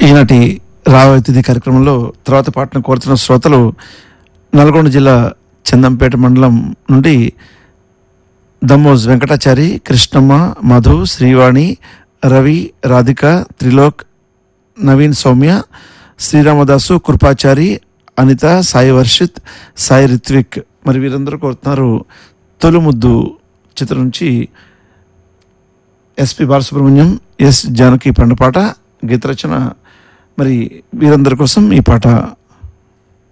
ఈనాటి రాబోయే తిథి కార్యక్రమంలో తర్వాత పాటను కోరుతున్న శ్రోతలు నల్గొండ జిల్లా చందంపేట మండలం నుండి దమ్మోజ్ వెంకటాచారి కృష్ణమ్మ మధు శ్రీవాణి రవి రాధిక త్రిలోక్ నవీన్ సౌమ్య శ్రీరామదాసు కృపాచారి అనిత సాయి వర్షిత్ సాయి రిత్విక్ మరి వీరందరూ కోరుతున్నారు తొలిముద్దు చిత్రం నుంచి ఎస్పి బాలసుబ్రహ్మణ్యం ఎస్ జానకి పండపాట గీత రచన మరి వీరందరి కోసం ఈ పాట